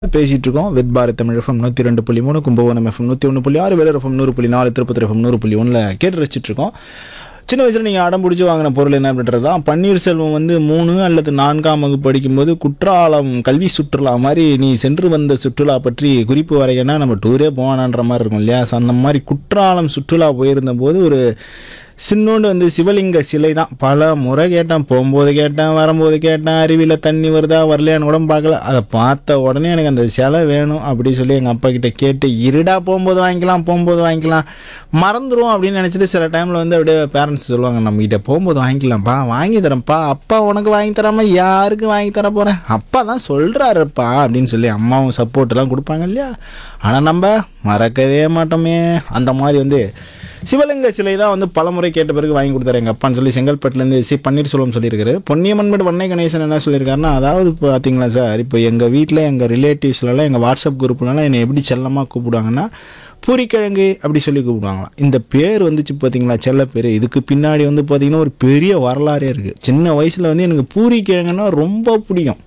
பேசிட்டு இருக்கோம் with Bharat Tamil FM நூற்றி ரெண்டு புள்ளி மூணு கும்பகோணம் எஃப்எம் நூற்றி ஒன்று புள்ளி ஆறு வேலர் எஃப்எம் நூறு புள்ளி நாலு திருப்பத்தூர் எஃப்எம் நூறு புள்ளி ஒன்றில் கேட்டு ரசிச்சிட்டு இருக்கோம் சின்ன வயசில் நீங்கள் அடம் பிடிச்சி வாங்கின பொருள் என்ன அப்படின்றது தான் பன்னீர்செல்வம் வந்து மூணு அல்லது நான்காம் வகுப்பு படிக்கும்போது குற்றாலம் கல்வி சுற்றுலா மாதிரி நீ சென்று வந்த சுற்றுலா பற்றி குறிப்பு வரைகன்னா நம்ம டூரே போவானான்ற மாதிரி இருக்கும் இல்லையா ஸோ அந்த மாதிரி குற்றாலம் சுற்றுலா போயிருந்த போது ஒரு சின்னோண்டு வந்து சிவலிங்க சிலை தான் பல முறை கேட்டேன் போகும்போது கேட்டேன் வரும்போது கேட்டேன் அருவியில் தண்ணி வருதா வரலையான்னு கூட பார்க்கல அதை பார்த்த உடனே எனக்கு அந்த சிலை வேணும் அப்படி சொல்லி எங்கள் அப்பா கிட்ட கேட்டு இருடா போகும்போது வாங்கிக்கலாம் போகும்போது வாங்கிக்கலாம் மறந்துடும் அப்படின்னு நினச்சிட்டு சில டைமில் வந்து அப்படியே பேரண்ட்ஸ் சொல்லுவாங்க நம்ம கிட்ட போகும்போது வாங்கிக்கலாம்ப்பா வாங்கி தரேன்ப்பா அப்பா உனக்கு வாங்கி தராம யாருக்கு வாங்கி தர போகிறேன் அப்பா தான் சொல்கிறாருப்பா அப்படின்னு சொல்லி அம்மாவும் சப்போர்ட் எல்லாம் கொடுப்பாங்க இல்லையா ஆனால் நம்ம மறக்கவே மாட்டோமே அந்த மாதிரி வந்து சிவலிங்க சிலை தான் வந்து பலமுறை கேட்ட பிறகு வாங்கி கொடுத்தாரு எங்கள் அப்பான்னு சொல்லி செங்கல்பட்டுலேருந்து சி பன்னீர்செல்வம் சொல்லியிருக்காரு பொன்னியம்மன்மேடு வண்ணை கணேசன் என்ன சொல்லியிருக்காருன்னா அதாவது இப்போ பார்த்தீங்களா சார் இப்போ எங்கள் வீட்டில் எங்கள் ரிலேட்டிவ்ஸ்லலாம் எங்கள் வாட்ஸ்அப் குரூப்லலாம் என்னை எப்படி செல்லமாக கூப்பிடுவாங்கன்னா பூரிக்கிழங்கு அப்படி சொல்லி கூப்பிடுவாங்களாம் இந்த பேர் வந்துச்சு பார்த்தீங்களா செல்ல பேர் இதுக்கு பின்னாடி வந்து பார்த்தீங்கன்னா ஒரு பெரிய வரலாறே இருக்குது சின்ன வயசில் வந்து எனக்கு பூரிக்கிழங்குன்னா ரொம்ப பிடிக்கும்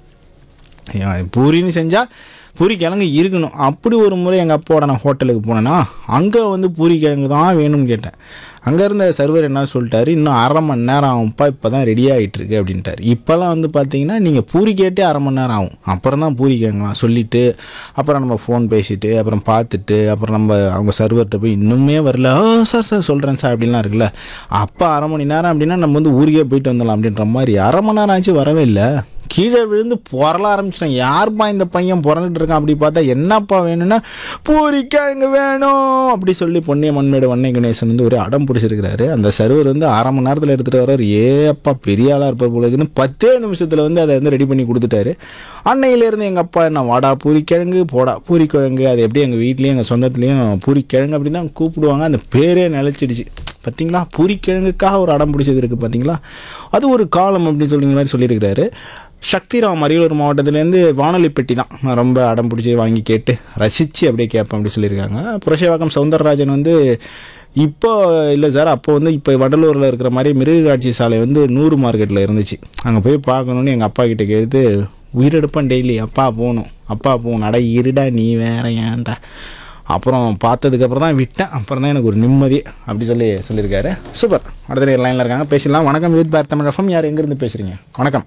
ஏன் பூரின்னு செஞ்சால் பூரி கிழங்கு இருக்கணும் அப்படி ஒரு முறை எங்கள் அப்பாவோட நான் ஹோட்டலுக்கு போனேன்னா அங்கே வந்து பூரி கிழங்கு தான் வேணும்னு கேட்டேன் அங்கே இருந்த சர்வர் என்ன சொல்லிட்டாரு இன்னும் அரை மணி நேரம் ஆகும்ப்பா இப்போ தான் ரெடி ஆகிட்டு இருக்கு அப்படின்ட்டார் இப்போல்லாம் வந்து பார்த்தீங்கன்னா நீங்கள் பூரி கேட்டே அரை மணி நேரம் ஆகும் அப்புறம் தான் பூரி கேட்கலாம் சொல்லிவிட்டு அப்புறம் நம்ம ஃபோன் பேசிட்டு அப்புறம் பார்த்துட்டு அப்புறம் நம்ம அவங்க சர்வர்கிட்ட போய் இன்னுமே வரல ஓ சார் சார் சொல்கிறேன் சார் அப்படின்லாம் இருக்குல்ல அப்போ அரை மணி நேரம் அப்படின்னா நம்ம வந்து ஊருக்கே போயிட்டு வந்துடலாம் அப்படின்ற மாதிரி அரை மணி நேரம் ஆச்சு வரவே இல்லை கீழே விழுந்து புரள ஆரம்பிச்சிட்டேன் யாருப்பா இந்த பையன் புறந்துட்டு இருக்கான் அப்படி பார்த்தா என்னப்பா வேணும்னா பூரிக்கிழங்கு வேணும் அப்படி சொல்லி பொன்னிய மண்மேடு வண்ணை கணேசன் வந்து ஒரு அடம் பிடிச்சிருக்கிறாரு அந்த சர்வர் வந்து அரை மணி நேரத்தில் எடுத்துகிட்டு வர்றாரு ஏ அப்பா பெரிய ஆளாக இருப்பார் போல இருக்குன்னு பத்தே நிமிஷத்தில் வந்து அதை வந்து ரெடி பண்ணி கொடுத்துட்டாரு அன்னையிலேருந்து எங்கள் அப்பா என்ன வாடா பூரிக்கிழங்கு போடா பூரிக்கிழங்கு அது எப்படி எங்கள் வீட்லேயும் எங்கள் சொந்தத்துலேயும் பூரிக்கிழங்கு அப்படி தான் கூப்பிடுவாங்க அந்த பேரே நிலச்சிடுச்சு பார்த்தீங்களா பூரிக்கிழங்குக்காக ஒரு அடம் பிடிச்சது இருக்குது பார்த்தீங்களா அது ஒரு காலம் அப்படின்னு சொல்லி மாதிரி சொல்லியிருக்கிறாரு சக்திராம் அரியலூர் மாவட்டத்துலேருந்து வானொலி பெட்டி தான் நான் ரொம்ப அடம் பிடிச்சி வாங்கி கேட்டு ரசித்து அப்படியே கேட்பேன் அப்படி சொல்லியிருக்காங்க புரஷவாக்கம் சவுந்தரராஜன் வந்து இப்போ இல்லை சார் அப்போ வந்து இப்போ வடலூரில் இருக்கிற மாதிரி மிருகக்காட்சி சாலை வந்து நூறு மார்க்கெட்டில் இருந்துச்சு அங்கே போய் பார்க்கணுன்னு எங்கள் அப்பா கிட்ட கேட்டு உயிரெடுப்பேன் டெய்லி அப்பா போகணும் அப்பா போகணும் அட இருடா நீ வேற ஏன்டா அப்புறம் பார்த்ததுக்கப்புறம் தான் விட்டேன் அப்புறம் தான் எனக்கு ஒரு நிம்மதி அப்படி சொல்லி சொல்லியிருக்காரு சூப்பர் அடுத்த லைனில் இருக்காங்க பேசலாம் வணக்கம் வித் பாரத் தமிழ் எஃப்எம் யார் எங்கேருந்து பேசுகிறீங்க வணக்கம்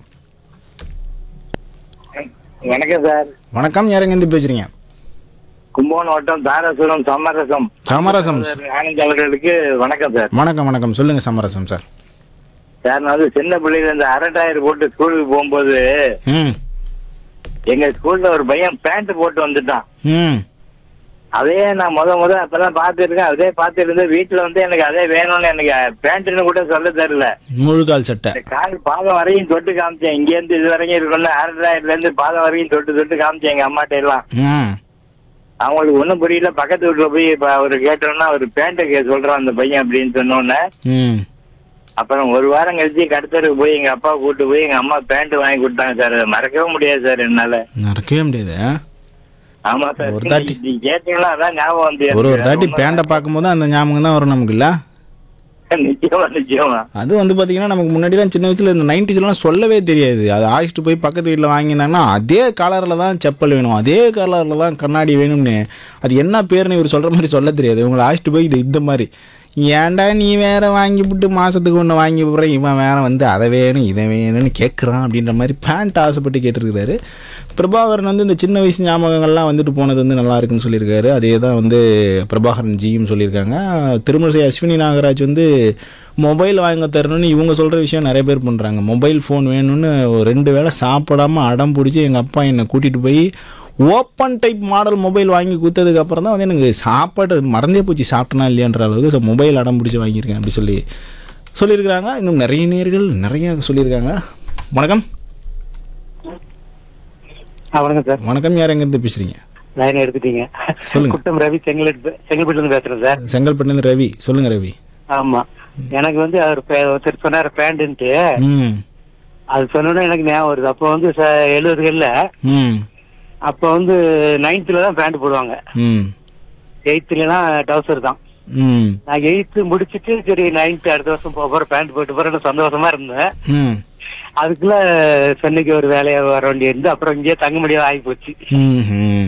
வணக்கம் சார் வணக்கம் யார் எங்கேருந்து பேசுகிறீங்க கும்பகோணம் வட்டம் தாராசுரம் சமரசம் சமரசம் ஆனந்த் அவர்களுக்கு வணக்கம் சார் வணக்கம் வணக்கம் சொல்லுங்கள் சமரசம் சார் சார் நான் வந்து சின்ன பிள்ளையில இந்த அரை டயர் போட்டு ஸ்கூலுக்கு போகும்போது ம் எங்க ஸ்கூல்ல ஒரு பையன் பேண்ட் போட்டு வந்துட்டான் ம் அதே நான் முத முத அப்பதான் பார்த்துருக்கேன் அதே பார்த்துட்டு இருந்து வீட்டுல வந்து எனக்கு அதே வேணும்னு எனக்கு பேண்ட்னு கூட சொல்ல தெரியல முழுகால் சட்டை இந்த கால் பாதம் வரையும் தொட்டு காமிச்சேன் இங்க இருந்து இது வரைக்கும் இருக்கும்ல அரை டயர்ல இருந்து பாதம் வரைக்கும் தொட்டு தொட்டு காமிச்சேன் எங்க அம்மாட்ட எல்லாம் ம் அவங்களுக்கு ஒண்ணும் புரியல பக்கத்து வீட்டுல போய் இப்ப அவர் கேட்டோம்னா அவர் பேண்ட்டுக்கு சொல்றான் அந்த பையன் அப்படின்னு சொன்னோன்னே ம் அப்புறம் ஒரு வாரம் கழிச்சு கடத்தருக்கு போய் எங்க அப்பா கூட்டு போய் எங்க அம்மா பேண்ட் வாங்கி கொடுத்தாங்க சார் அதை மறக்கவே முடியாது சார் என்னால மறக்கவே முடியாது ஆ? ஆமா சார் ஒரு தாட்டி. நீங்க கேட்டீங்களா அதான் ஞாபகம் வந்து ஒரு ஒரு தாட்டி பேண்டை பார்க்கும்போது அந்த ஞாபகம் தான் வரும் நமக்கு இல்லை நிச்சயமா நிச்சயமா அது வந்து பார்த்தீங்கன்னா நமக்கு முன்னாடிலாம் சின்ன வயசுல இந்த நைன்டிஸ்லாம் சொல்லவே தெரியாது அதை ஆயிச்சிட்டு போய் பக்கத்து வீட்டில் வாங்கினாங்கன்னா அதே கலரில் தான் செப்பல் வேணும் அதே கலரில் தான் கண்ணாடி வேணும்னு அது என்ன பேருன்னு இவர் சொல்கிற மாதிரி சொல்ல தெரியாது இவங்களை ஆயிச்சிட்டு போய் இது இந்த மாதிரி ஏன்டா நீ வேற வாங்கி விட்டு மாதத்துக்கு ஒன்று வாங்கி விட்ற இவன் வேற வந்து அதை வேணும் இதை வேணும்னு கேட்குறான் அப்படின்ற மாதிரி பேண்ட் ஆசைப்பட்டு கேட்டிருக்கிறாரு பிரபாகரன் வந்து இந்த சின்ன வயசு ஞாபகங்கள்லாம் வந்துட்டு போனது வந்து நல்லா இருக்குன்னு சொல்லியிருக்காரு அதே தான் வந்து பிரபாகரன் ஜியும் சொல்லியிருக்காங்க திருமணி அஸ்வினி நாகராஜ் வந்து மொபைல் வாங்க தரணும்னு இவங்க சொல்கிற விஷயம் நிறைய பேர் பண்ணுறாங்க மொபைல் ஃபோன் வேணும்னு ஒரு ரெண்டு வேளை சாப்பிடாம அடம் பிடிச்சி எங்கள் அப்பா என்னை கூட்டிகிட்டு போய் ஓப்பன் டைப் மாடல் மொபைல் வாங்கி கொடுத்ததுக்கு அப்புறம் தான் வந்து எனக்கு சாப்பாடு மறந்தே போச்சு சாப்பிட்டனா இல்லையான்ற அளவுக்கு ஸோ மொபைல் அடம் பிடிச்சி வாங்கியிருக்கேன் அப்படி சொல்லி சொல்லியிருக்கிறாங்க இன்னும் நிறைய நேர்கள் நிறைய சொல்லியிருக்காங்க வணக்கம் வணக்கம் சார் வணக்கம் யார் எங்கேருந்து பேசுகிறீங்க லைன் எடுத்துட்டீங்க சொல்லுங்க. குட்டம் ரவி செங்கல்பட்டு செங்கல்பட்டுல இருந்து பேசுறேன் சார் செங்கல்பட்டுலேருந்து ரவி சொல்லுங்கள் ரவி ஆமா எனக்கு வந்து அவர் பே- ஒருத்தர் சொன்னார் பேண்ட்ன்ட்டு ம் அது சொன்னோன்னே எனக்கு ஞாபகம் வருது அப்போ வந்து ச- எழுபதுகள்ல ம் அப்போ வந்து நைன்த்ல தான் பேண்ட் போடுவாங்க ம் எயித்துலலாம் டவுசர் தான் ம் நான் எயித்து முடிச்சிட்டு சரி நைன்த் அடுத்த வருஷம் போக போற பேண்ட் போட்டு போறேன்னு சந்தோஷமா இருந்தேன் ம் அதுக்குள்ள சென்னைக்கு ஒரு வேலையா வர வேண்டியிருந்து அப்புறம் இங்கேயே தங்க முடியாத ஆகி போச்சு ம்